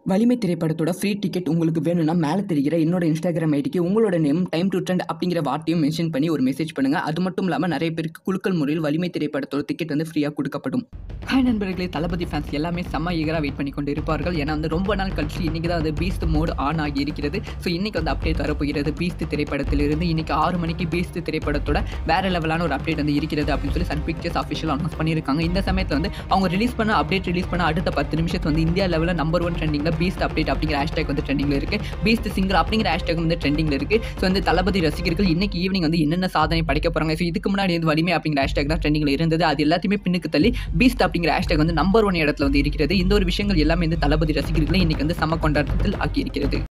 வலிமை திரைப்படத்தோட free ticket உங்களுக்கு வேணும்னா மேலே தெரிகிற என்னோட இன்ஸ்டாகிராம் ஐடிக்கு உங்களோட நேம் டைம் டு ட்ரெண்ட் அப்படிங்கிற வார்த்தையும் மென்ஷன் பண்ணி ஒரு மெசேஜ் பண்ணுங்க அது மட்டும் இல்லாமல் நிறைய பேருக்கு குலுக்கல் முறையில் வலிமை திரைப்படத்தோட டிக்கெட் வந்து ஃப்ரீயாக கொடுக்கப்படும் ஹாய் நண்பர்களே தளபதி ஃபேன்ஸ் எல்லாமே செம்ம ஈகராக வெயிட் பண்ணி கொண்டு இருப்பார்கள் ஏன்னா வந்து ரொம்ப நாள் கழிச்சு இன்னைக்கு தான் அது பீஸ்ட் மோட் ஆன் ஆகி இருக்கிறது ஸோ இன்னைக்கு வந்து அப்டேட் வரப்போகிறது பீஸ்ட் திரைப்படத்திலிருந்து இன்னைக்கு ஆறு மணிக்கு பீஸ்ட் திரைப்படத்தோட வேற லெவலான ஒரு அப்டேட் வந்து இருக்கிறது அப்படின்னு சொல்லி சன் பிக்சர்ஸ் அஃபிஷியல் அனௌன்ஸ் பண்ணியிருக்காங்க இந்த சமயத்தில் வந்து அவங்க ரிலீஸ் பண்ண அப்டேட் ரிலீஸ் பண்ண அடுத்த பத்து நிமிஷத்து வந்து இந்தியா லெவலில் நம்பர் ஒன் ட்ரெண்டிங்கில் பீஸ்ட் அப்டேட் அப்படிங்கிற ஹேஷ்டேக் வந்து ட்ரெண்டிங்கில் இருக்கு பீஸ்ட் சிங்கர் அப்படிங்கிற ஹேஷ்டேக் வந்து ட்ரெண்டிங்கில் இருக்கு ஸோ வந்து தளபதி ரசிகர்கள் இன்னைக்கு ஈவினிங் வந்து என்னென்ன சாதனை படைக்க போறாங்க ஸோ இதுக்கு முன்னாடி வந்து வலிமை அப்படிங்கிற ஹேஷ்டேக் தான் ட்ரெண்டிங்கில் இருந்தது அது எல்லாத்தையுமே பின்னுக்கு தள்ளி பீஸ்ட் அப்படிங்கிற ஹேஷ்டேக் வந்து நம்பர் ஒன் இடத்துல வந்து இருக்கிறது இந்த ஒரு விஷயங்கள் எல்லாமே வந்து தளபதி ரசிகர்களை இன்னைக்கு வந்து சம கொண்டாட்டத்தில் ஆக்கி இருக்கிறது